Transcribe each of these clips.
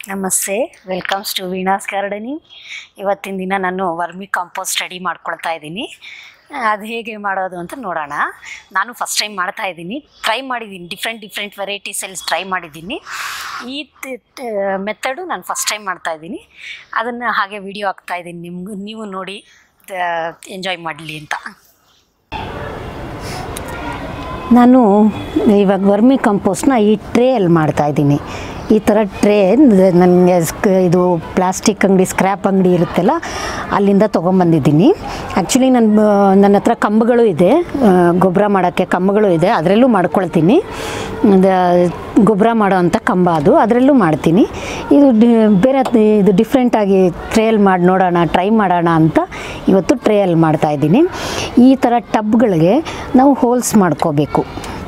ನಮಸ್ತೆ welcomes to ವೀಣಾಸ್ gardening ಇವತ್ತಿನ ದಿನ ನಾನು ವರ್ಮಿ ಕಾಂಪೋಸ್ಟ್ ಸ್ಟಡಿ ಮಾಡ್ಕೊಳ್ತಾ ಇದ್ದೀನಿ ಅದು ಹೇಗೆ ಮಾಡೋದು ಅಂತ ನೋಡೋಣ ನಾನು ಫಸ್ಟ್ ಟೈಮ್ ಮಾಡ್ತಾ ಇದ್ದೀನಿ ಟ್ರೈ ಮಾಡಿದ್ದೀನಿ ಡಿಫ್ರೆಂಟ್ ಡಿಫ್ರೆಂಟ್ ವೆರೈಟೀಸಲ್ಲಿ ಟ್ರೈ ಮಾಡಿದ್ದೀನಿ ಈ ಮೆಥಡು ನಾನು ಫಸ್ಟ್ ಟೈಮ್ ಮಾಡ್ತಾ ಇದ್ದೀನಿ ಅದನ್ನು ಹಾಗೆ ವಿಡಿಯೋ ಹಾಕ್ತಾ ಇದ್ದೀನಿ ನಿಮ್ಗೆ ನೀವು ನೋಡಿ ಎಂಜಾಯ್ ಮಾಡಲಿ ಅಂತ ನಾನು ಇವಾಗ ವರ್ಮಿ ಕಂಪೋಸ್ಟ್ನ ಈ ಟ್ರೇಯಲ್ಲಿ ಮಾಡ್ತಾಯಿದ್ದೀನಿ ಈ ಥರ ಟ್ರೇ ನನಗೆ ಇದು ಪ್ಲಾಸ್ಟಿಕ್ ಅಂಗಡಿ ಸ್ಕ್ರ್ಯಾಪ್ ಅಂಗಡಿ ಇರುತ್ತಲ್ಲ ಅಲ್ಲಿಂದ ತೊಗೊಂಬಂದಿದ್ದೀನಿ ಆ್ಯಕ್ಚುಲಿ ನನ್ನ ನನ್ನ ಹತ್ರ ಕಂಬಗಳು ಇದೆ ಗೊಬ್ಬರ ಮಾಡೋಕ್ಕೆ ಕಂಬಗಳು ಇದೆ ಅದರಲ್ಲೂ ಮಾಡ್ಕೊಳ್ತೀನಿ ಗೊಬ್ಬರ ಮಾಡೋ ಅಂಥ ಕಂಬ ಅದು ಅದರಲ್ಲೂ ಮಾಡ್ತೀನಿ ಇದು ಡಿ ಬೇರೆ ಇದು ಡಿಫ್ರೆಂಟಾಗಿ ಟ್ರೇಯಲ್ಲಿ ಮಾಡಿ ನೋಡೋಣ ಟ್ರೈ ಮಾಡೋಣ ಅಂತ ಇವತ್ತು ಟ್ರೇಯಲ್ಲಿ ಮಾಡ್ತಾಯಿದ್ದೀನಿ ಈ ಥರ ಟಬ್ಗಳಿಗೆ ನಾವು ಹೋಲ್ಸ್ ಮಾಡ್ಕೋಬೇಕು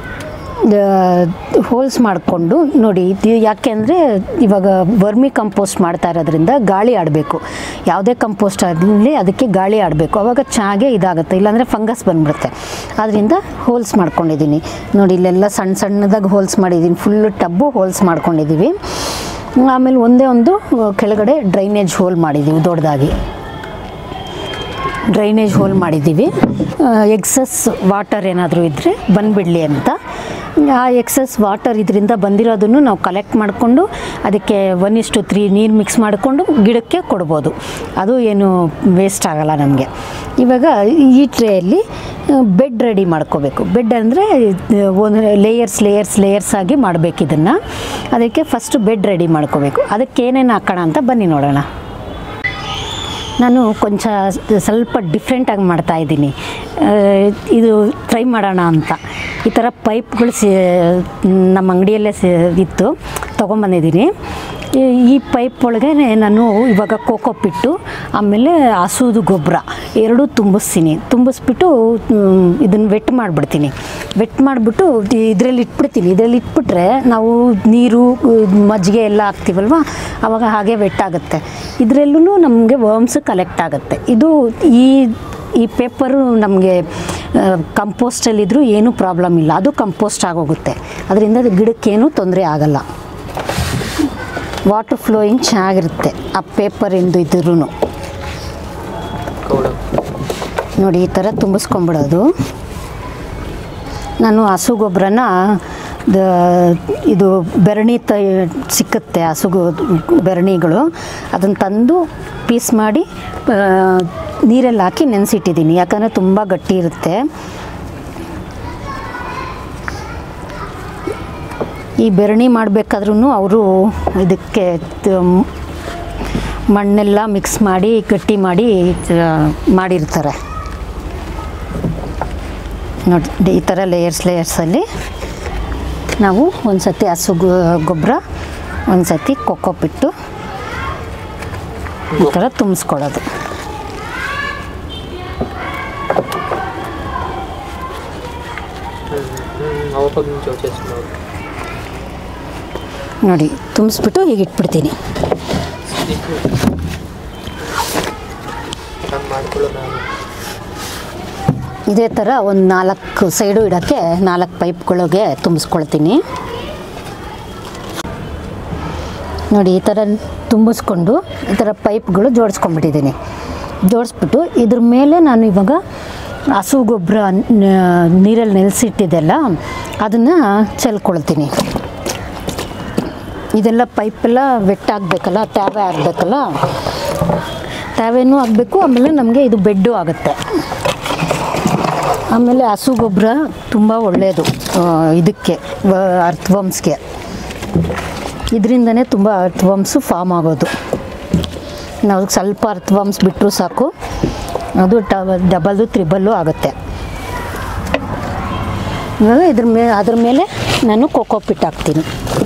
ಹೋಲ್ಸ್ ಮಾಡಿಕೊಂಡು ನೋಡಿ ಇದು ಯಾಕೆ ಅಂದರೆ ಇವಾಗ ವರ್ಮಿ ಕಂಪೋಸ್ಟ್ ಮಾಡ್ತಾ ಇರೋದ್ರಿಂದ ಗಾಳಿ ಆಡಬೇಕು ಯಾವುದೇ ಕಂಪೋಸ್ಟ್ ಆಗಲಿ ಅದಕ್ಕೆ ಗಾಳಿ ಆಡಬೇಕು ಆವಾಗ ಚೆನ್ನಾಗೆ ಇದಾಗುತ್ತೆ ಇಲ್ಲಾಂದರೆ ಫಂಗಸ್ ಬಂದ್ಬಿಡುತ್ತೆ ಆದ್ದರಿಂದ ಹೋಲ್ಸ್ ಮಾಡ್ಕೊಂಡಿದ್ದೀನಿ ನೋಡಿ ಇಲ್ಲೆಲ್ಲ ಸಣ್ಣ ಸಣ್ಣದಾಗಿ ಹೋಲ್ಸ್ ಮಾಡಿದ್ದೀನಿ ಫುಲ್ಲು ಟಬ್ಬು ಹೋಲ್ಸ್ ಮಾಡ್ಕೊಂಡಿದ್ದೀವಿ ಆಮೇಲೆ ಒಂದೇ ಒಂದು ಕೆಳಗಡೆ ಡ್ರೈನೇಜ್ ಹೋಲ್ ಮಾಡಿದ್ದೀವಿ ದೊಡ್ಡದಾಗಿ ಡ್ರೈನೇಜ್ ಹೋಲ್ ಮಾಡಿದ್ದೀವಿ ಎಕ್ಸಸ್ ವಾಟರ್ ಏನಾದರೂ ಇದ್ದರೆ ಬಂದುಬಿಡಲಿ ಅಂತ ಆ ಎಕ್ಸಸ್ ವಾಟರ್ ಇದರಿಂದ ಬಂದಿರೋದನ್ನು ನಾವು ಕಲೆಕ್ಟ್ ಮಾಡಿಕೊಂಡು ಅದಕ್ಕೆ ಒನ್ ಇಷ್ಟು ತ್ರೀ ನೀರು ಮಿಕ್ಸ್ ಮಾಡಿಕೊಂಡು ಗಿಡಕ್ಕೆ ಕೊಡ್ಬೋದು ಅದು ಏನು ವೇಸ್ಟ್ ಆಗಲ್ಲ ನಮಗೆ ಇವಾಗ ಈ ಟ್ರೇಯಲ್ಲಿ ಬೆಡ್ ರೆಡಿ ಮಾಡ್ಕೋಬೇಕು ಬೆಡ್ ಅಂದರೆ ಒಂದು ಲೇಯರ್ಸ್ ಲೇಯರ್ಸ್ ಲೇಯರ್ಸ್ ಆಗಿ ಮಾಡಬೇಕು ಇದನ್ನು ಅದಕ್ಕೆ ಫಸ್ಟ್ ಬೆಡ್ ರೆಡಿ ಮಾಡ್ಕೋಬೇಕು ಅದಕ್ಕೆ ಏನೇನು ಹಾಕೋಣ ಅಂತ ಬನ್ನಿ ನೋಡೋಣ ನಾನು ಕೊಂಚ ಸ್ವಲ್ಪ ಡಿಫ್ರೆಂಟಾಗಿ ಮಾಡ್ತಾಯಿದ್ದೀನಿ ಇದು ಟ್ರೈ ಮಾಡೋಣ ಅಂತ ಈ ಥರ ಪೈಪ್ಗಳು ಸಿ ನಮ್ಮ ಅಂಗಡಿಯಲ್ಲೇ ಸಿ ಇತ್ತು ತೊಗೊಂಬಂದಿದ್ದೀನಿ ಈ ಪೈಪ್ ಒಳಗೆ ನಾನು ಇವಾಗ ಕೋಕೋ ಪಿಟ್ಟು ಆಮೇಲೆ ಹಸುದು ಗೊಬ್ಬರ ಎರಡೂ ತುಂಬಿಸ್ತೀನಿ ತುಂಬಿಸ್ಬಿಟ್ಟು ಇದನ್ನು ವೆಟ್ ಮಾಡಿಬಿಡ್ತೀನಿ ವೆಟ್ ಮಾಡಿಬಿಟ್ಟು ಇದರಲ್ಲಿ ಇಟ್ಬಿಡ್ತೀನಿ ಇದರಲ್ಲಿ ಇಟ್ಬಿಟ್ರೆ ನಾವು ನೀರು ಮಜ್ಜಿಗೆ ಎಲ್ಲ ಹಾಕ್ತೀವಲ್ವ ಆವಾಗ ಹಾಗೆ ವೆಟ್ ಆಗುತ್ತೆ ಇದರಲ್ಲೂ ನಮಗೆ ವರ್ಮ್ಸ್ ಕಲೆಕ್ಟ್ ಆಗುತ್ತೆ ಇದು ಈ ಈ ಪೇಪರು ನಮಗೆ ಕಂಪೋಸ್ಟಲ್ಲಿದ್ದರೂ ಏನೂ ಪ್ರಾಬ್ಲಮ್ ಇಲ್ಲ ಅದು ಕಂಪೋಸ್ಟ್ ಆಗೋಗುತ್ತೆ ಅದರಿಂದ ಗಿಡಕ್ಕೇನು ತೊಂದರೆ ಆಗಲ್ಲ ವಾಟರ್ ಫ್ಲೋಯಿಂಗ್ ಚೆನ್ನಾಗಿರುತ್ತೆ ಆ ಪೇಪರಿಂದ ಇದ್ರೂ ನೋಡಿ ಈ ಥರ ತುಂಬಿಸ್ಕೊಂಬಿಡೋದು ನಾನು ಹಸು ಗೊಬ್ಬರನ ಇದು ಬೆರಣಿ ತ ಸಿಕ್ಕುತ್ತೆ ಹಸು ಬೆರಣಿಗಳು ಅದನ್ನು ತಂದು ಪೀಸ್ ಮಾಡಿ ನೀರಲ್ಲಿ ಹಾಕಿ ನೆನೆಸಿಟ್ಟಿದ್ದೀನಿ ಯಾಕಂದರೆ ತುಂಬ ಗಟ್ಟಿ ಇರುತ್ತೆ ಈ ಬೆರಣಿ ಮಾಡಬೇಕಾದ್ರೂ ಅವರು ಇದಕ್ಕೆ ಮಣ್ಣೆಲ್ಲ ಮಿಕ್ಸ್ ಮಾಡಿ ಗಟ್ಟಿ ಮಾಡಿ ಮಾಡಿರ್ತಾರೆ ನೋಡಿ ಈ ಥರ ಲೇಯರ್ಸ್ ಲೇಯರ್ಸಲ್ಲಿ ನಾವು ಒಂದು ಸತಿ ಹಸು ಗೊಬ್ಬರ ಒಂದು ಸತಿ ಕೊಕ್ಕೋ ಪಿಟ್ಟು ಈ ಥರ ತುಂಬಿಸ್ಕೊಳ್ಳೋದು ನೋಡಿ ತುಂಬಿಸ್ಬಿಟ್ಟು ಹೀಗೆ ಇಟ್ಬಿಡ್ತೀನಿ ಇದೇ ಥರ ಒಂದು ನಾಲ್ಕು ಸೈಡು ಇಡೋಕ್ಕೆ ನಾಲ್ಕು ಪೈಪ್ಗಳಿಗೆ ತುಂಬಿಸ್ಕೊಳ್ತೀನಿ ನೋಡಿ ಈ ಥರ ತುಂಬಿಸ್ಕೊಂಡು ಈ ಥರ ಪೈಪ್ಗಳು ಜೋಡಿಸ್ಕೊಂಡ್ಬಿಟ್ಟಿದ್ದೀನಿ ಜೋಡಿಸ್ಬಿಟ್ಟು ಇದ್ರ ಮೇಲೆ ನಾನು ಇವಾಗ ಹಸು ಗೊಬ್ಬರ ನೀರಲ್ಲಿ ನೆಲೆಸಿಟ್ಟಿದ್ದೆಲ್ಲ ಅದನ್ನು ಚೆಲ್ಕೊಳ್ತೀನಿ ಇದೆಲ್ಲ ಪೈಪೆಲ್ಲ ವೆಟ್ ಆಗಬೇಕಲ್ಲ ತ್ಯಾವೆ ಆಗಬೇಕಲ್ಲ ತ್ಯಾವೆನೂ ಆಗಬೇಕು ಆಮೇಲೆ ನಮಗೆ ಇದು ಬೆಡ್ಡು ಆಗುತ್ತೆ ಆಮೇಲೆ ಹಸು ಗೊಬ್ಬರ ತುಂಬ ಒಳ್ಳೆಯದು ಇದಕ್ಕೆ ಅರ್ಥವಂಸ್ಗೆ ಇದರಿಂದನೇ ತುಂಬ ಅರ್ಥವಂಸು ಫಾರ್ಮ್ ಆಗೋದು ನಾವು ಸ್ವಲ್ಪ ಅರ್ಥವಂಸ್ ಬಿಟ್ಟರು ಸಾಕು ಅದು ಡಬಲ್ದು ತ್ರಿಬಲ್ಲು ಆಗುತ್ತೆ ಇವಾಗ ಇದ್ರ ಮೇಲೆ ಅದ್ರ ಮೇಲೆ ನಾನು ಕೋಕೋ ಪಿಟ್ ಹಾಕ್ತೀನಿ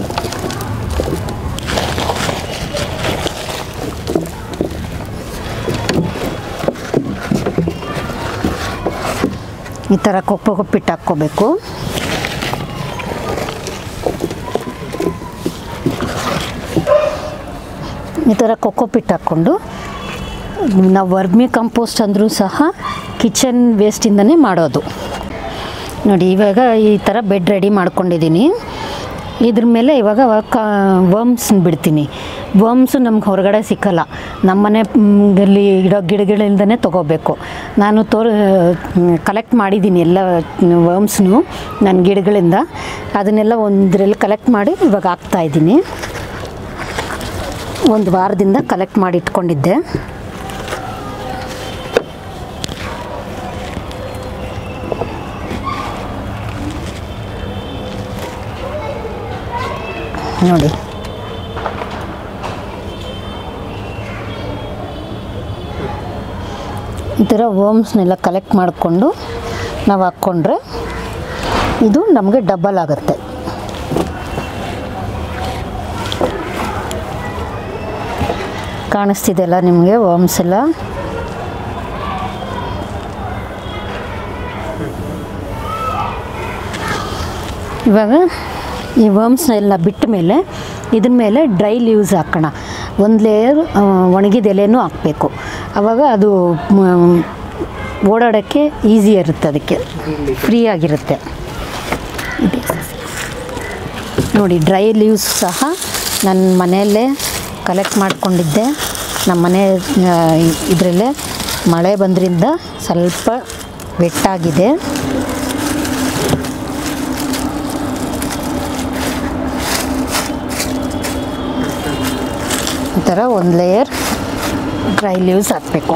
ಈ ಥರ ಕೊಕ್ಕೋ ಪಿಟ್ಟು ಹಾಕ್ಕೋಬೇಕು ಈ ಥರ ಕೊಕ್ಕೋ ಪಿಟ್ಟು ಹಾಕ್ಕೊಂಡು ನಾವು ವರ್ಮಿ ಕಂಪೋಸ್ಟ್ ಅಂದರೂ ಸಹ ಕಿಚನ್ ವೇಸ್ಟಿಂದನೇ ಮಾಡೋದು ನೋಡಿ ಇವಾಗ ಈ ಥರ ಬೆಡ್ ರೆಡಿ ಮಾಡ್ಕೊಂಡಿದ್ದೀನಿ ಇದ್ರ ಮೇಲೆ ಇವಾಗ ಕ ವರ್ಮ್ಸ್ ಬಿಡ್ತೀನಿ ವರ್ಮ್ಸು ನಮ್ಗೆ ಹೊರಗಡೆ ಸಿಕ್ಕಲ್ಲ ನಮ್ಮನೆ ಅಲ್ಲಿ ಗಿಡ ಗಿಡಗಳಿಂದನೇ ತೊಗೋಬೇಕು ನಾನು ತೋರ್ ಕಲೆಕ್ಟ್ ಮಾಡಿದ್ದೀನಿ ಎಲ್ಲ ವರ್ಮ್ಸ್ನು ನನ್ನ ಗಿಡಗಳಿಂದ ಅದನ್ನೆಲ್ಲ ಒಂದ್ರಲ್ಲಿ ಕಲೆಕ್ಟ್ ಮಾಡಿ ಇವಾಗ ಹಾಕ್ತಾಯಿದ್ದೀನಿ ಒಂದು ವಾರದಿಂದ ಕಲೆಕ್ಟ್ ಮಾಡಿ ಇಟ್ಕೊಂಡಿದ್ದೆ ನೋಡಿ ಈ ಥರ ವರ್ಮ್ಸ್ನೆಲ್ಲ ಕಲೆಕ್ಟ್ ಮಾಡಿಕೊಂಡು ನಾವು ಹಾಕ್ಕೊಂಡ್ರೆ ಇದು ನಮಗೆ ಡಬಲ್ ಆಗುತ್ತೆ ಕಾಣಿಸ್ತಿದೆಲ್ಲ ನಿಮಗೆ ವರ್ಮ್ಸ್ ಎಲ್ಲ ಇವಾಗ ಈ ವರ್ಮ್ಸ್ ಎಲ್ಲ ಬಿಟ್ಟ ಮೇಲೆ ಇದ್ರ ಮೇಲೆ ಡ್ರೈ ಲೀವ್ಸ್ ಹಾಕೋಣ ಒಂದು ಲೇಯರ್ ಒಣಗಿದ ಎಲೆನೂ ಹಾಕಬೇಕು ಆವಾಗ ಅದು ಮ್, ಓಡಾಡೋಕ್ಕೆ ಈಸಿ ಇರುತ್ತೆ ಅದಕ್ಕೆ ಫ್ರೀ ಆಗಿರುತ್ತೆ ಇದೆ. ನೋಡಿ ಡ್ರೈ ಲೀವ್ಸ್ ಸಹ ನನ್ನ ಮನೆಯಲ್ಲೇ ಕಲೆಕ್ಟ್ ಮಾಡ್ಕೊಂಡಿದ್ದೆ ನಮ್ಮ ಮನೆ ಇದರಲ್ಲೇ ಮಳೆ ಬಂದ್ರಿಂದ ಸ್ವಲ್ಪ ವೆಟ್ಟಾಗಿದೆ ಈ ಥರ ಒಂದು ಲೇಯರ್ ಡ್ರೈ ಲೀವ್ಸ್ ಹಾಕಬೇಕು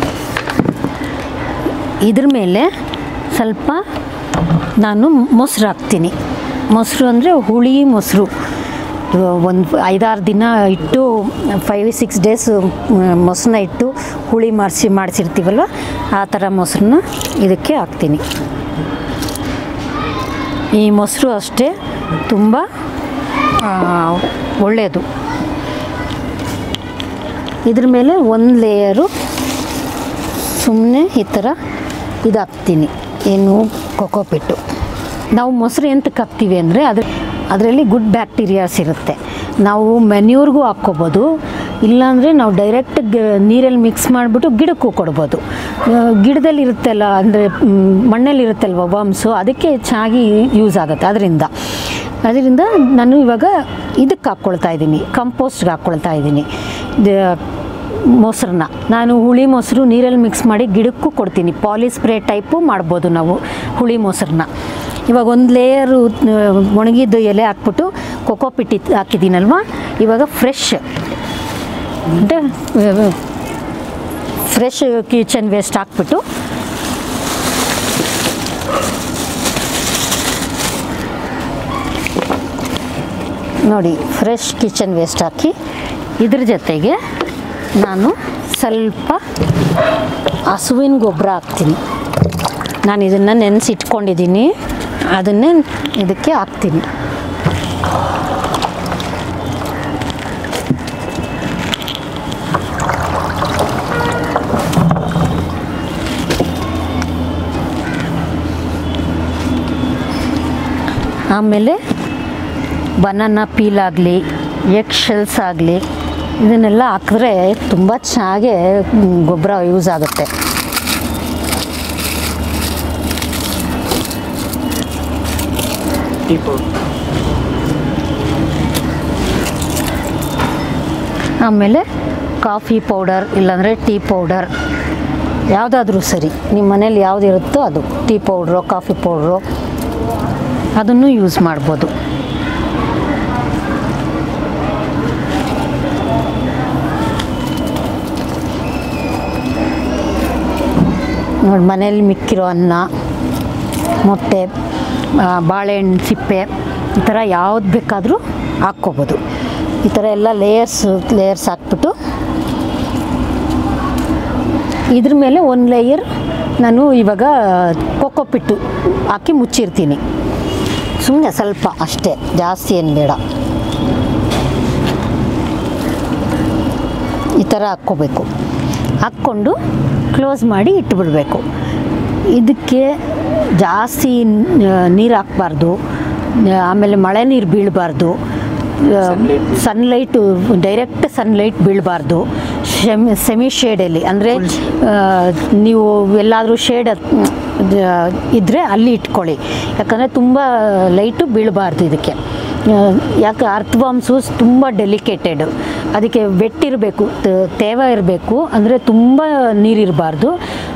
ಇದ್ರ ಮೇಲೆ ಸ್ವಲ್ಪ ನಾನು ಮೊಸರು ಹಾಕ್ತೀನಿ ಮೊಸರು ಅಂದರೆ ಹುಳಿ ಮೊಸರು ಒಂದು ಐದಾರು ದಿನ ಇಟ್ಟು ಫೈವ್ ಸಿಕ್ಸ್ ಡೇಸ್ ಮೊಸರನ್ನ ಇಟ್ಟು ಹುಳಿ ಮಾಡಿಸಿ ಮಾಡಿಸಿರ್ತೀವಲ್ವ ಆ ಥರ ಮೊಸರನ್ನ ಇದಕ್ಕೆ ಹಾಕ್ತೀನಿ ಈ ಮೊಸರು ಅಷ್ಟೇ ತುಂಬ ಆ, ಒಳ್ಳೆಯದು ಇದ್ರ ಮೇಲೆ ಒಂದು ಲೇಯರು ಸುಮ್ಮನೆ ಈ ಥರ ಇದು ಹಾಕ್ತೀನಿ ಏನು ಕೊಕೋಪಿಟ್ಟು ನಾವು ಮೊಸರು ಎಂತಕ್ಕೆ ಹಾಕ್ತೀವಿ ಅಂದರೆ ಅದ್ರ ಅದರಲ್ಲಿ ಗುಡ್ ಬ್ಯಾಕ್ಟೀರಿಯಾಸ್ ಇರುತ್ತೆ ನಾವು ಮೆನ್ಯೂರ್ಗೂ ಹಾಕ್ಕೋಬೋದು ಇಲ್ಲಾಂದರೆ ನಾವು ಡೈರೆಕ್ಟ್ ನೀರಲ್ಲಿ ಮಿಕ್ಸ್ ಮಾಡಿಬಿಟ್ಟು ಗಿಡಕ್ಕೂ ಕೊಡ್ಬೋದು ಆ, ಗಿಡದಲ್ಲಿ ಇರುತ್ತಲ್ಲ ಅಂದರೆ ಮಣ್ಣಲ್ಲಿ ಇರುತ್ತಲ್ವ ವರ್ಮ್ಸು ಅದಕ್ಕೆ ಚೆನ್ನಾಗಿ ಯೂಸ್ ಆಗುತ್ತೆ ಅದರಿಂದ ಅದರಿಂದ ನಾನು ಇವಾಗ ಇದಕ್ಕೆ ಹಾಕ್ಕೊಳ್ತಾ ಇದ್ದೀನಿ ಕಂಪೋಸ್ಟ್ಗೆ ಹಾಕ್ಕೊಳ್ತಾ ಇದ್ದೀನಿ ದ- ಮೊಸರನ್ನ ನಾನು ಹುಳಿ ಮೊಸರು ನೀರಲ್ಲಿ ಮಿಕ್ಸ್ ಮಾಡಿ ಗಿಡಕ್ಕೂ ಕೊಡ್ತೀನಿ ಪಾಲಿ ಸ್ಪ್ರೇ ಟೈಪು ಮಾಡ್ಬೋದು ನಾವು ಹುಳಿ ಮೊಸರನ್ನ ಇವಾಗ ಒಂದು ಲೇಯರು ಒಣಗಿದ್ದು ಎಲೆ ಹಾಕ್ಬಿಟ್ಟು ಕೊಕೋಪಿಟ್ ಇತ್- ಹಾಕಿದ್ದೀನಲ್ವ ಇವಾಗ ಫ್ರೆಶ್ ಅಂದರೆ ಫ್ರೆಶ್ ಕಿಚನ್ ವೇಸ್ಟ್ ಹಾಕ್ಬಿಟ್ಟು ನೋಡಿ ಫ್ರೆಶ್ ಕಿಚನ್ ವೇಸ್ಟ್ ಹಾಕಿ ಇದ್ರ ಜೊತೆಗೆ ನಾನು ಸ್ವಲ್ಪ ಹಸುವಿನ ಗೊಬ್ಬರ ಹಾಕ್ತೀನಿ ನಾನು ಇದನ್ನು ನೆನೆಸಿಟ್ಕೊಂಡಿದ್ದೀನಿ ಅದನ್ನೇ ಇದಕ್ಕೆ ಹಾಕ್ತೀನಿ ಆಮೇಲೆ ಬನಾನಾ ಪೀಲ್ ಆಗಲಿ ಎಗ್ ಶೆಲ್ಸ್ ಆಗಲಿ ಇದನ್ನೆಲ್ಲ ಹಾಕಿದ್ರೆ ತುಂಬ ಚೆನ್ನಾಗೆ ಗೊಬ್ಬರ ಯೂಸ್ ಆಗುತ್ತೆ ಆಮೇಲೆ ಕಾಫಿ ಪೌಡರ್ ಇಲ್ಲಾಂದರೆ ಟೀ ಪೌಡರ್ ಯಾವುದಾದ್ರೂ ಸರಿ ನಿಮ್ಮ ಮನೇಲಿ ಯಾವ್ದು ಇರುತ್ತೋ ಅದು ಟೀ ಪೌಡ್ರು ಕಾಫಿ ಪೌಡ್ರು ಅದನ್ನು ಯೂಸ್ ಮಾಡ್ಬೋದು ನೋಡಿ ಮನೇಲಿ ಮಿಕ್ಕಿರೋ ಅನ್ನ ಮೊಟ್ಟೆ ಆ, ಬಾಳೆಹಣ್ಣು ಸಿಪ್ಪೆ ಈ ಥರ ಯಾವ್ದು ಬೇಕಾದರೂ ಹಾಕ್ಕೋಬೋದು ಈ ಥರ ಎಲ್ಲ ಲೇಯರ್ಸ್ ಲೇಯರ್ಸ್ ಹಾಕ್ಬಿಟ್ಟು ಇದ್ರ ಮೇಲೆ ಒಂದು ಲೇಯರ್ ನಾನು ಇವಾಗ ಕೊಕ್ಕೋಪಿಟ್ಟು ಹಾಕಿ ಮುಚ್ಚಿರ್ತೀನಿ ಸುಮ್ಮನೆ ಸ್ವಲ್ಪ ಅಷ್ಟೇ ಜಾಸ್ತಿ ಏನು ಬೇಡ ಈ ಥರ ಹಾಕ್ಕೋಬೇಕು ಹಾಕ್ಕೊಂಡು ಕ್ಲೋಸ್ ಮಾಡಿ ಇಟ್ಬಿಡಬೇಕು ಇದಕ್ಕೆ ಜಾಸ್ತಿ ನೀರು ಹಾಕ್ಬಾರ್ದು ಆಮೇಲೆ ಮಳೆ ನೀರು ಬೀಳಬಾರ್ದು ಸನ್ಲೈಟು ಡೈರೆಕ್ಟ್ ಸನ್ಲೈಟ್ ಬೀಳಬಾರ್ದು ಶೆಮಿ ಸೆಮಿ ಶೇಡಲ್ಲಿ ಅಂದರೆ ನೀವು ಎಲ್ಲಾದರೂ ಶೇಡ್ ಇದ್ದರೆ ಅಲ್ಲಿ ಇಟ್ಕೊಳ್ಳಿ ಯಾಕಂದರೆ ತುಂಬ ಲೈಟು ಬೀಳಬಾರ್ದು ಇದಕ್ಕೆ ಯಾಕೆ ಅರ್ಥವಾಮ್ಸು ತುಂಬ ಡೆಲಿಕೇಟೆಡ್ ಅದಕ್ಕೆ ವೆಟ್ಟಿರಬೇಕು ತೇವ ಇರಬೇಕು ಅಂದರೆ ತುಂಬ ನೀರಿರಬಾರ್ದು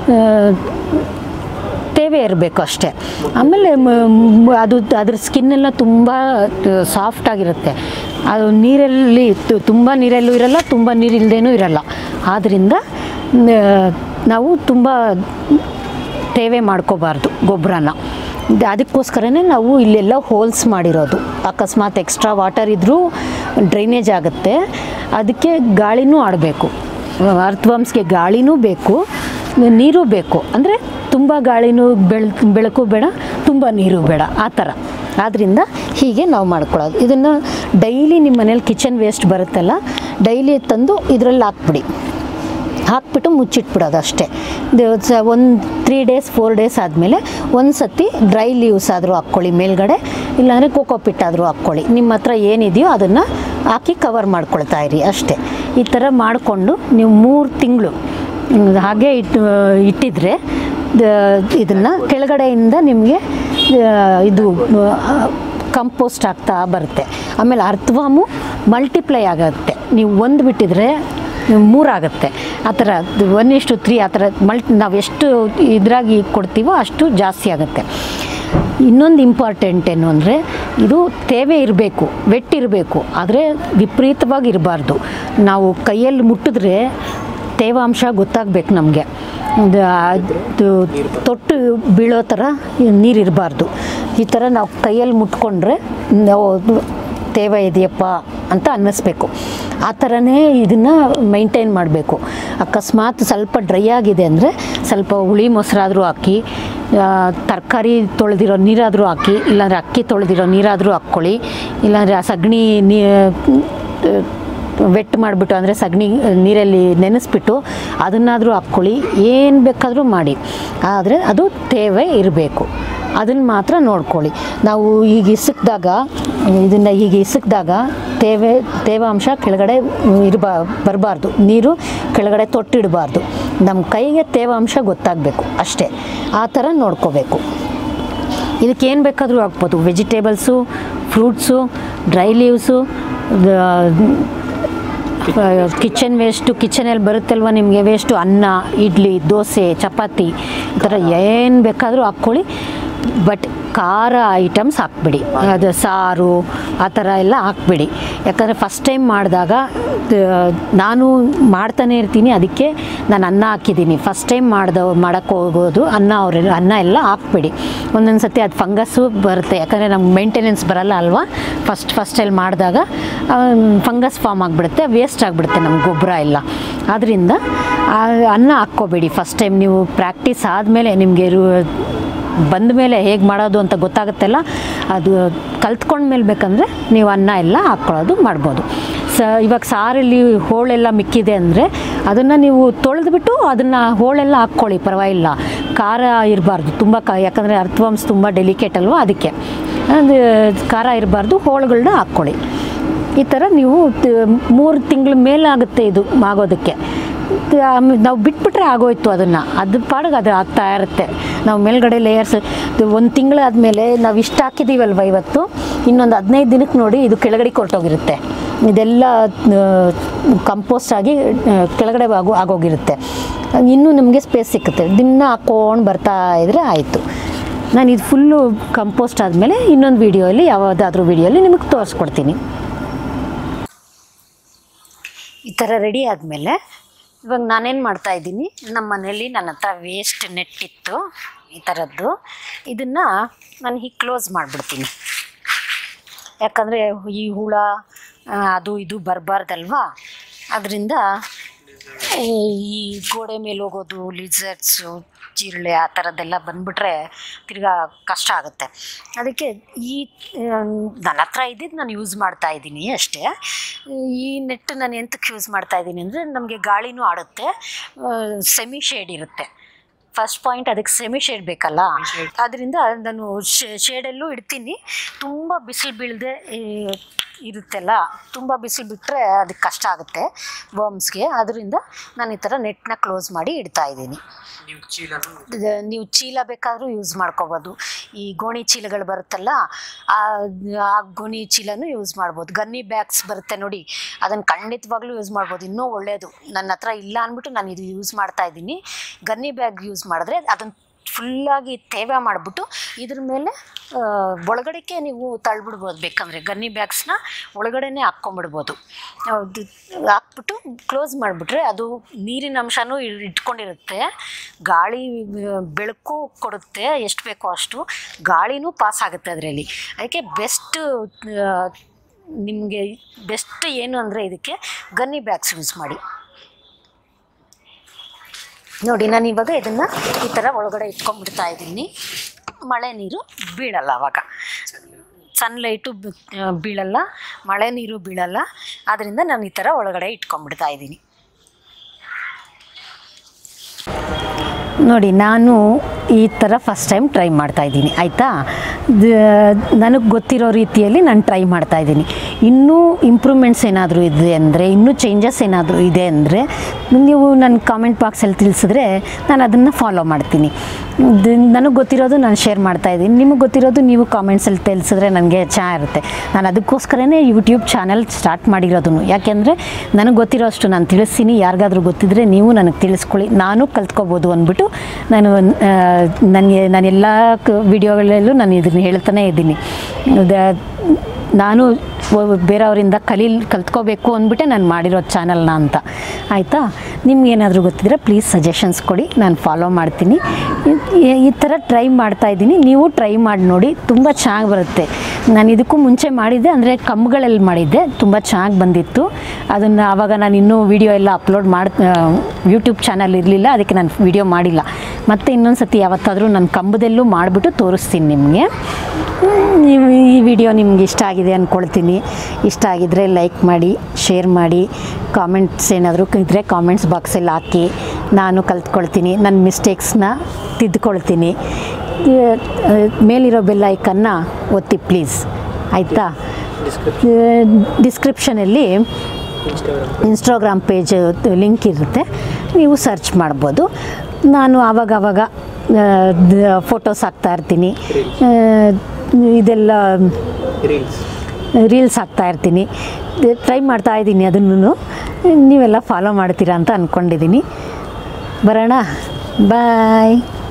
ತೇವೆ ಇರಬೇಕು ಅಷ್ಟೇ ಆಮೇಲೆ ಮ- ಮ- ಅದು ಅದ್ರ ಸ್ಕಿನ್ನೆಲ್ಲ ತುಂಬ ಸಾಫ್ಟ್ ಆಗಿರುತ್ತೆ ಅದು ನೀರಲ್ಲಿ ತು- ತುಂಬ ನೀರಲ್ಲೂ ಇರಲ್ಲ ತುಂಬ ನೀರಿಲ್ಲದೇನೂ ಇರಲ್ಲ ಆದ್ದರಿಂದ ನ- ನಾವು ತುಂಬ ತೇವೆ ಮಾಡ್ಕೋಬಾರ್ದು ಗೊಬ್ಬರನ ಅದಕ್ಕೋಸ್ಕರನೇ ನಾವು ಇಲ್ಲೆಲ್ಲ ಹೋಲ್ಸ್ ಮಾಡಿರೋದು ಅಕಸ್ಮಾತ್ ಎಕ್ಸ್ಟ್ರಾ ವಾಟರ್ ಇದ್ದರೂ ಡ್ರೈನೇಜ್ ಆಗುತ್ತೆ ಅದಕ್ಕೆ ಗಾಳಿನೂ ಆಡಬೇಕು ಅರ್ಥವಾಮ್ಸ್ಗೆ ಗಾಳಿನೂ ಬೇಕು ನೀರು ಬೇಕು ಅಂದರೆ ತುಂಬ ಗಾಳಿನೂ ಬೆಳ್ ಬೆಳಕು ಬೇಡ ತುಂಬ ನೀರು ಬೇಡ ಆ ಥರ ಆದ್ದರಿಂದ ಹೀಗೆ ನಾವು ಮಾಡ್ಕೊಳ್ಳೋದು ಇದನ್ನು ಡೈಲಿ ನಿಮ್ಮ ಮನೇಲಿ ಕಿಚನ್ ವೇಸ್ಟ್ ಬರುತ್ತಲ್ಲ ಡೈಲಿ ತಂದು ಇದರಲ್ಲಿ ಹಾಕ್ಬಿಡಿ ಹಾಕ್ಬಿಟ್ಟು ಮುಚ್ಚಿಟ್ಬಿಡೋದು ಅಷ್ಟೇ ಒಂದು ತ್ರೀ ಡೇಸ್ ಫೋರ್ ಡೇಸ್ ಆದಮೇಲೆ ಒಂದು ಸತಿ ಡ್ರೈ ಲೀವ್ಸ್ ಆದರೂ ಹಾಕ್ಕೊಳ್ಳಿ ಮೇಲ್ಗಡೆ ಇಲ್ಲಾಂದರೆ ಕೋಕೋಪಿಟ್ ಆದರೂ ಹಾಕ್ಕೊಳ್ಳಿ ನಿಮ್ಮ ಹತ್ರ ಏನಿದೆಯೋ ಅದನ್ನು ಹಾಕಿ ಕವರ್ ಮಾಡ್ಕೊಳ್ತಾ ಇರಿ ಅಷ್ಟೇ ಈ ಥರ ಮಾಡಿಕೊಂಡು ನೀವು ಮೂರು ತಿಂಗಳು ಹಾಗೆ ಇಟ್ಟು ಇಟ್ಟಿದ್ರೆ ಇದನ್ನು ಕೆಳಗಡೆಯಿಂದ ನಿಮಗೆ ಇದು ಕಂಪೋಸ್ಟ್ ಆಗ್ತಾ ಬರುತ್ತೆ ಆಮೇಲೆ ಅರ್ಥವಾಮು ಮಲ್ಟಿಪ್ಲೈ ಆಗುತ್ತೆ ನೀವು ಒಂದು ಬಿಟ್ಟಿದ್ರೆ ಮೂರಾಗುತ್ತೆ ಆ ಥರ ಒನ್ ಇಷ್ಟು ತ್ರೀ ಆ ಥರ ಮಲ್ಟಿ ನಾವು ಎಷ್ಟು ಇದ್ರಾಗಿ ಕೊಡ್ತೀವೋ ಅಷ್ಟು ಜಾಸ್ತಿ ಆಗುತ್ತೆ ಇನ್ನೊಂದು ಇಂಪಾರ್ಟೆಂಟ್ ಏನು ಅಂದರೆ ಇದು ತೇವೆ ಇರಬೇಕು ವೆಟ್ ಇರಬೇಕು ಆದರೆ ವಿಪರೀತವಾಗಿ ಇರಬಾರ್ದು ನಾವು ಕೈಯಲ್ಲಿ ಮುಟ್ಟಿದ್ರೆ ತೇವಾಂಶ ಗೊತ್ತಾಗಬೇಕು ನಮಗೆ ಅದು ತೊಟ್ಟು ಬೀಳೋ ಥರ ನೀರಿರಬಾರ್ದು ಈ ಥರ ನಾವು ಕೈಯಲ್ಲಿ ಮುಟ್ಕೊಂಡ್ರೆ ನಾವು ತೇವ ಇದೆಯಪ್ಪ ಅಂತ ಅನ್ನಿಸ್ಬೇಕು ಆ ಥರನೇ ಇದನ್ನು ಮೈಂಟೈನ್ ಮಾಡಬೇಕು ಅಕಸ್ಮಾತ್ ಸ್ವಲ್ಪ ಡ್ರೈ ಆಗಿದೆ ಅಂದರೆ ಸ್ವಲ್ಪ ಹುಳಿ ಮೊಸರಾದರೂ ಹಾಕಿ ತರಕಾರಿ ತೊಳೆದಿರೋ ನೀರಾದರೂ ಹಾಕಿ ಇಲ್ಲಾಂದರೆ ಅಕ್ಕಿ ತೊಳೆದಿರೋ ನೀರಾದರೂ ಹಾಕ್ಕೊಳ್ಳಿ ಇಲ್ಲಾಂದರೆ ಆ ಸಗಣಿ ನೀ ವೆಟ್ ಮಾಡಿಬಿಟ್ಟು ಅಂದರೆ ಸಗಣಿ ನೀರಲ್ಲಿ ನೆನೆಸ್ಬಿಟ್ಟು ಅದನ್ನಾದರೂ ಹಾಕ್ಕೊಳ್ಳಿ ಏನು ಬೇಕಾದರೂ ಮಾಡಿ ಆದರೆ ಅದು ತೇವೆ ಇರಬೇಕು ಅದನ್ನು ಮಾತ್ರ ನೋಡ್ಕೊಳ್ಳಿ ನಾವು ಈಗ ಇಸಕ್ದಾಗ ಇದನ್ನು ಈಗ ಇಸಕ್ದಾಗ ತೇವೆ ತೇವಾಂಶ ಕೆಳಗಡೆ ಇರಬಾ ಬರಬಾರ್ದು ನೀರು ಕೆಳಗಡೆ ತೊಟ್ಟಿಡಬಾರ್ದು ನಮ್ಮ ಕೈಗೆ ತೇವಾಂಶ ಗೊತ್ತಾಗಬೇಕು ಅಷ್ಟೇ ಆ ಥರ ನೋಡ್ಕೋಬೇಕು ಇದಕ್ಕೇನು ಬೇಕಾದರೂ ಹಾಕ್ಬೋದು vegetables fruits dry leaves kitchen waste ಕಿಚನಲ್ಲಿ ಬರುತ್ತಲ್ವ ನಿಮಗೆ ವೇಸ್ಟು ಅನ್ನ ಇಡ್ಲಿ ದೋಸೆ ಚಪಾತಿ ಈ ಥರ ಏನು ಬೇಕಾದರೂ ಹಾಕ್ಕೊಳ್ಳಿ ಬಟ್ ಖಾರ ಐಟಮ್ಸ್ ಹಾಕ್ಬಿಡಿ ಅದು ಸಾರು ಆ ಥರ ಎಲ್ಲ ಹಾಕ್ಬಿಡಿ ಯಾಕಂದರೆ ಫಸ್ಟ್ ಟೈಮ್ ಮಾಡಿದಾಗ ನಾನು ಮಾಡ್ತಾನೆ ಇರ್ತೀನಿ ಅದಕ್ಕೆ ನಾನು ಅನ್ನ ಹಾಕಿದ್ದೀನಿ ಫಸ್ಟ್ ಟೈಮ್ ಮಾಡ್ದ ಮಾಡೋಕ್ಕೆ ಹೋಗೋದು ಅನ್ನ ಅವ್ರ ಅನ್ನ ಎಲ್ಲ ಹಾಕ್ಬಿಡಿ ಒಂದೊಂದು ಸತಿ ಅದು ಫಂಗಸ್ಸು ಬರುತ್ತೆ ಯಾಕಂದರೆ ನಮ್ಗೆ ಮೇಂಟೆನೆನ್ಸ್ ಬರಲ್ಲ ಅಲ್ವಾ ಫಸ್ಟ್ ಫಸ್ಟಲ್ಲಿ ಮಾಡಿದಾಗ ಫಂಗಸ್ ಫಾರ್ಮ್ ಆಗಿಬಿಡುತ್ತೆ ವೇಸ್ಟ್ ಆಗಿಬಿಡುತ್ತೆ ನಮ್ಮ ಗೊಬ್ಬರ ಎಲ್ಲ ಆದ್ದರಿಂದ ಅನ್ನ ಹಾಕ್ಕೋಬೇಡಿ ಫಸ್ಟ್ ಟೈಮ್ ನೀವು ಪ್ರಾಕ್ಟೀಸ್ ಆದಮೇಲೆ ನಿಮಗೆ ಬಂದ ಮೇಲೆ ಹೇಗೆ ಮಾಡೋದು ಅಂತ ಗೊತ್ತಾಗುತ್ತಲ್ಲ ಅದು ಕಲ್ತ್ಕೊಂಡ್ಮೇಲೆ ಬೇಕಂದರೆ ನೀವು ಅನ್ನ ಎಲ್ಲ ಹಾಕ್ಕೊಳ್ಳೋದು ಮಾಡ್ಬೋದು ಸ ಇವಾಗ ಸಾರಲ್ಲಿ ಹೋಳೆಲ್ಲ ಮಿಕ್ಕಿದೆ ಅಂದರೆ ಅದನ್ನು ನೀವು ತೊಳೆದ್ಬಿಟ್ಟು ಅದನ್ನು ಹೋಳೆಲ್ಲ ಹಾಕ್ಕೊಳ್ಳಿ ಪರವಾಗಿಲ್ಲ ಖಾರ ಇರಬಾರ್ದು ತುಂಬ ಕ ಯಾಕಂದರೆ ಅರ್ಥವಂಶ ತುಂಬ ಡೆಲಿಕೇಟ್ ಅಲ್ವಾ ಅದಕ್ಕೆ ಅದು ಖಾರ ಇರಬಾರ್ದು ಹೋಳುಗಳನ್ನ ಹಾಕ್ಕೊಳ್ಳಿ ಈ ಥರ ನೀವು ಮೂರು ತಿಂಗಳ ಮೇಲಾಗುತ್ತೆ ಇದು ಆಗೋದಕ್ಕೆ ಆಮೇಲೆ ನಾವು ಬಿಟ್ಬಿಟ್ರೆ ಆಗೋಯ್ತು ಅದನ್ನು ಅದ್ರ ಪಾಡಿಗೆ ಅದು ಆಗ್ತಾ ಇರುತ್ತೆ ನಾವು ಮೇಲ್ಗಡೆ ಲೇಯರ್ಸ್ ಒಂದು ತಿಂಗಳಾದಮೇಲೆ ನಾವು ಇಷ್ಟು ಹಾಕಿದ್ದೀವಲ್ವ ಇವತ್ತು ಇನ್ನೊಂದು ಹದಿನೈದು ದಿನಕ್ಕೆ ನೋಡಿ ಇದು ಕೆಳಗಡೆ ಕೊರಟೋಗಿರುತ್ತೆ ಇದೆಲ್ಲ ಕಂಪೋಸ್ಟ್ ಆಗಿ ಆ, ಕೆಳಗಡೆ ಆಗೋ ಆಗೋಗಿರುತ್ತೆ ಇನ್ನೂ ನಮಗೆ ಸ್ಪೇಸ್ ಸಿಕ್ಕುತ್ತೆ ದಿನ ಹಾಕ್ಕೊಂಡು ಬರ್ತಾ ಇದ್ರೆ ಆಯಿತು ನಾನು ಇದು ಫುಲ್ಲು ಕಂಪೋಸ್ಟ್ ಆದಮೇಲೆ ಇನ್ನೊಂದು ವೀಡಿಯೋಲಿ ಯಾವುದಾದ್ರೂ ವೀಡಿಯೋಲಿ ನಿಮಗೆ ತೋರಿಸ್ಕೊಡ್ತೀನಿ ಈ ಥರ ರೆಡಿ ಆದಮೇಲೆ ಇವಾಗ ನಾನೇನು ಮಾಡ್ತಾ ಇದ್ದೀನಿ ನಮ್ಮ ಮನೇಲಿ ನನ್ನ ಹತ್ರ ವೇಸ್ಟ್ ನೆಟ್ ಇತ್ತು ಈ ಥರದ್ದು ಇದನ್ನು ನಾನು ಹೀಗೆ ಕ್ಲೋಸ್ ಮಾಡಿಬಿಡ್ತೀನಿ ಯಾಕಂದರೆ ಈ ಹುಳ ಆ, ಅದು ಇದು ಬರಬಾರ್ದಲ್ವಾ ಅದರಿಂದ ಈ ಗೋಡೆ ಮೇಲೆ ಹೋಗೋದು ಲಿಸರ್ಟ್ಸು ಜಿರಳೆ ಆ ಥರದ್ದೆಲ್ಲ ಬಂದುಬಿಟ್ರೆ ತಿರ್ಗಾ ಕಷ್ಟ ಆಗುತ್ತೆ ಅದಕ್ಕೆ ಈ ಆ, ನನ್ನ ಹತ್ರ ಇದ್ದಿದ್ದು ನಾನು ಯೂಸ್ ಮಾಡ್ತಾ ಇದ್ದೀನಿ ಅಷ್ಟೇ ಈ ನೆಟ್ ನಾನು ಎಂತಕ್ಕೆ ಯೂಸ್ ಮಾಡ್ತಾ ಇದ್ದೀನಿ ಅಂದರೆ ನಮಗೆ ಗಾಳಿನೂ ಆಡುತ್ತೆ ಸೆಮಿ ಶೇಡ್ ಇರುತ್ತೆ ಫಸ್ಟ್ ಪಾಯಿಂಟ್ ಅದಕ್ಕೆ ಸೆಮಿ ಶೇಡ್ ಬೇಕಲ್ಲ ಅದರಿಂದ ನಾನು ಶೇಡಲ್ಲೂ ಇಡ್ತೀನಿ ತುಂಬ ಬಿಸಿಲು ಬೀಳದೆ ಇರುತ್ತೆಲ್ಲ ತುಂಬ ಬಿಸಿಲು ಬಿಟ್ಟರೆ ಅದಕ್ಕೆ ಕಷ್ಟ ಆಗುತ್ತೆ ವರ್ಮ್ಸ್ಗೆ ಅದರಿಂದ ನಾನು ಈ ಥರ ನೆಟ್ನ ಕ್ಲೋಸ್ ಮಾಡಿ ಇಡ್ತಾ ಇದ್ದೀನಿ ನೀವು ಚೀಲನು ಇದು ನೀವು ಚೀಲ ಬೇಕಾದರೂ ಯೂಸ್ ಮಾಡ್ಕೋಬೋದು ಈ ಗೋಣಿ ಚೀಲಗಳು ಬರುತ್ತಲ್ಲ ಆ ಆ ಗೋಣಿ ಚೀಲನೂ ಯೂಸ್ ಮಾಡ್ಬೋದು ಗನ್ನಿ ಬ್ಯಾಗ್ಸ್ ಬರುತ್ತೆ ನೋಡಿ ಅದನ್ನು ಖಂಡಿತವಾಗ್ಲೂ ಯೂಸ್ ಮಾಡ್ಬೋದು ಇನ್ನೂ ಒಳ್ಳೆಯದು ನನ್ನ ಹತ್ರ ಇಲ್ಲ ಅಂದ್ಬಿಟ್ಟು ನಾನು ಇದು ಯೂಸ್ ಮಾಡ್ತಾ ಇದ್ದೀನಿ ಗನ್ನಿ ಬ್ಯಾಗ್ ಯೂಸ್ ಮಾಡಿದ್ರೆ ಅದನ್ನು ಫುಲ್ಲಾಗಿ ತೇವ ಮಾಡಿಬಿಟ್ಟು ಇದ್ರ ಮೇಲೆ ಆ, ಒಳಗಡೆಗೆ ನೀವು ತಳ್ಬಿಡ್ಬೋದು ಬೇಕಂದರೆ ಗನ್ನಿ ಬ್ಯಾಗ್ಸ್ನ ಒಳಗಡೆನೇ ಹಾಕ್ಕೊಂಬಿಡ್ಬೋದು ಅದು ಹಾಕ್ಬಿಟ್ಟು ಕ್ಲೋಸ್ ಮಾಡಿಬಿಟ್ರೆ ಅದು ನೀರಿನ ಅಂಶನೂ ಇ- ಇಟ್ಕೊಂಡಿರುತ್ತೆ ಗಾಳಿ ಆ, ಬೆಳಕು ಕೊಡುತ್ತೆ ಎಷ್ಟು ಬೇಕೋ ಅಷ್ಟು ಗಾಳಿನೂ ಪಾಸ್ ಆಗುತ್ತೆ ಅದರಲ್ಲಿ ಅದಕ್ಕೆ ಬೆಸ್ಟ್ ನಿಮಗೆ ಬೆಸ್ಟ್ ಏನು ಅಂದರೆ ಇದಕ್ಕೆ ಗನ್ನಿ ಬ್ಯಾಗ್ಸ್ ಯೂಸ್ ಮಾಡಿ ನೋಡಿ ನಾನು ಇವಾಗ ಇದನ್ನು ಈ ಥರ ಒಳಗಡೆ ಇಟ್ಕೊಂಡ್ಬಿಡ್ತಾ ಇದ್ದೀನಿ ಮಳೆ ನೀರು ಬೀಳಲ್ಲ ಅವಾಗ ಸನ್ಲೈಟು ಬೀಳಲ್ಲ ಮಳೆ ನೀರು ಬೀಳಲ್ಲ ಆದ್ದರಿಂದ ನಾನು ಈ ಥರ ಒಳಗಡೆ ಇಟ್ಕೊಂಡ್ಬಿಡ್ತಾ ಇದ್ದೀನಿ ನೋಡಿ ನಾನು ಈ ಥರ ಫಸ್ಟ್ ಟೈಮ್ ಟ್ರೈ ಮಾಡ್ತಾ ಇದ್ದೀನಿ ಆಯಿತಾ ನನಗೆ ಗೊತ್ತಿರೋ ರೀತಿಯಲ್ಲಿ ನಾನು ಟ್ರೈ ಮಾಡ್ತಾ ಇದ್ದೀನಿ ಇನ್ನೂ ಇಂಪ್ರೂವ್ಮೆಂಟ್ಸ್ ಏನಾದರೂ ಇದೆ ಅಂದರೆ ಇನ್ನೂ ಚೇಂಜಸ್ ಏನಾದರೂ ಇದೆ ಅಂದರೆ ನೀವು ನನ್ನ ಕಾಮೆಂಟ್ ಬಾಕ್ಸಲ್ಲಿ ತಿಳಿಸಿದ್ರೆ ನಾನು ಅದನ್ನು ಫಾಲೋ ಮಾಡ್ತೀನಿ ನನಗೆ ಗೊತ್ತಿರೋದು ನಾನು ಶೇರ್ ಮಾಡ್ತಾ ಇದ್ದೀನಿ ನಿಮಗೆ ಗೊತ್ತಿರೋದು ನೀವು ಕಾಮೆಂಟ್ಸಲ್ಲಿ ತಿಳಿಸಿದ್ರೆ ನನಗೆ ಚೆನ್ನಾಗಿರುತ್ತೆ ನಾನು ಅದಕ್ಕೋಸ್ಕರನೇ ಯೂಟ್ಯೂಬ್ ಚಾನಲ್ ಸ್ಟಾರ್ಟ್ ಮಾಡಿರೋದು ಯಾಕೆಂದರೆ ನನಗೆ ಗೊತ್ತಿರೋ ಅಷ್ಟು ನಾನು ತಿಳಿಸ್ತೀನಿ ಯಾರಿಗಾದ್ರೂ ಗೊತ್ತಿದ್ದರೆ ನೀವು ನನಗೆ ತಿಳಿಸ್ಕೊಳ್ಳಿ ನಾನು ಕಲ್ತ್ಕೋಬೋದು ಅಂದ್ಬಿಟ್ಟು ನಾನು ನನಗೆ ನಾನು ಎಲ್ಲ ವಿಡಿಯೋಗಳಲ್ಲೂ ನಾನು ಇದನ್ನು ಹೇಳ್ತಾನೆ ಇದ್ದೀನಿ ದ- ನಾನು ಒ- ಬೇರೆಯವರಿಂದ ಕಲೀಲ್ ಕಲ್ತ್ಕೋಬೇಕು ಅಂದ್ಬಿಟ್ಟೆ ನಾನು ಮಾಡಿರೋ ಚಾನಲ್ನ ಅಂತ ಆಯಿತಾ ನಿಮ್ಗೇನಾದರೂ ಗೊತ್ತಿದ್ರೆ ಪ್ಲೀಸ್ ಸಜೆಷನ್ಸ್ ಕೊಡಿ ನಾನು ಫಾಲೋ ಮಾಡ್ತೀನಿ ಈ- ಈ ಥರ ಟ್ರೈ ಮಾಡ್ತಾ ಇದ್ದೀನಿ ನೀವು ಟ್ರೈ ಮಾಡಿ ನೋಡಿ ತುಂಬ ಚೆನ್ನಾಗಿ ಬರುತ್ತೆ ನಾನು ಇದಕ್ಕೂ ಮುಂಚೆ ಮಾಡಿದ್ದೆ ಅಂದರೆ ಕಮ್ಮುಗಳಲ್ಲಿ ಮಾಡಿದ್ದೆ ತುಂಬ ಚೆನ್ನಾಗಿ ಬಂದಿತ್ತು ಅದನ್ನು ಆವಾಗ ನಾನು ಇನ್ನೂ ವಿಡಿಯೋ ಎಲ್ಲ ಅಪ್ಲೋಡ್ ಮಾಡಿ ಯೂಟ್ಯೂಬ್ ಚಾನಲ್ ಇರಲಿಲ್ಲ ಅದಕ್ಕೆ ನಾನು ವಿಡಿಯೋ ಮಾಡಿಲ್ಲ ಮತ್ತು ಇನ್ನೊಂದು ಸತಿ ಯಾವತ್ತಾದರೂ ನಾನು ಕಂಬದಲ್ಲೂ ಮಾಡಿಬಿಟ್ಟು ತೋರಿಸ್ತೀನಿ ನಿಮಗೆ ನೀವು ಈ ವಿಡಿಯೋ ನಿಮ್ಗೆ ಇಷ್ಟ ಆಗಿದೆ ಅಂದ್ಕೊಳ್ತೀನಿ ಇಷ್ಟ ಆಗಿದ್ದರೆ ಲೈಕ್ ಮಾಡಿ ಶೇರ್ ಮಾಡಿ ಕಾಮೆಂಟ್ಸ್ ಏನಾದರೂ ಇದ್ದರೆ ಕಾಮೆಂಟ್ಸ್ ಬಾಕ್ಸಲ್ಲಿ ಹಾಕಿ ನಾನು ಕಲ್ತ್ಕೊಳ್ತೀನಿ ನನ್ನ ಮಿಸ್ಟೇಕ್ಸ್ನ ತಿದ್ದುಕೊಳ್ತೀನಿ ಈ, ಆ, ಮೇಲಿರೋ ಬೆಲ್ ಐಕನ್ನ ಒತ್ತಿ ಪ್ಲೀಸ್ ಆಯಿತಾ ಡಿಸ್ಕ್ರಿಪ್ಷನಲ್ಲಿ ಇನ್ಸ್ಟಾಗ್ರಾಮ್ ಇನ್ಸ್ಟಾಗ್ರಾಮ್ ಪೇಜ್ ಲಿಂಕ್ ಇರುತ್ತೆ ನೀವು ಸರ್ಚ್ ಮಾಡ್ಬೋದು ನಾನು ಆವಾಗ ಆವಾಗ ಫೋಟೋಸ್ ಹಾಕ್ತಾ ಇರ್ತೀನಿ ಆ, ಇದೆಲ್ಲ ರೀಲ್ಸ್ ರೀಲ್ಸ್ ಹಾಕ್ತಾ ಇರ್ತೀನಿ ಟ್ರೈ ಮಾಡ್ತಾ ಇದ್ದೀನಿ ಅದನ್ನು ನೀವೆಲ್ಲ ಫಾಲೋ ಮಾಡ್ತೀರಾ ಅಂತ ಅಂದ್ಕೊಂಡಿದ್ದೀನಿ ಬರೋಣ ಬಾಯ್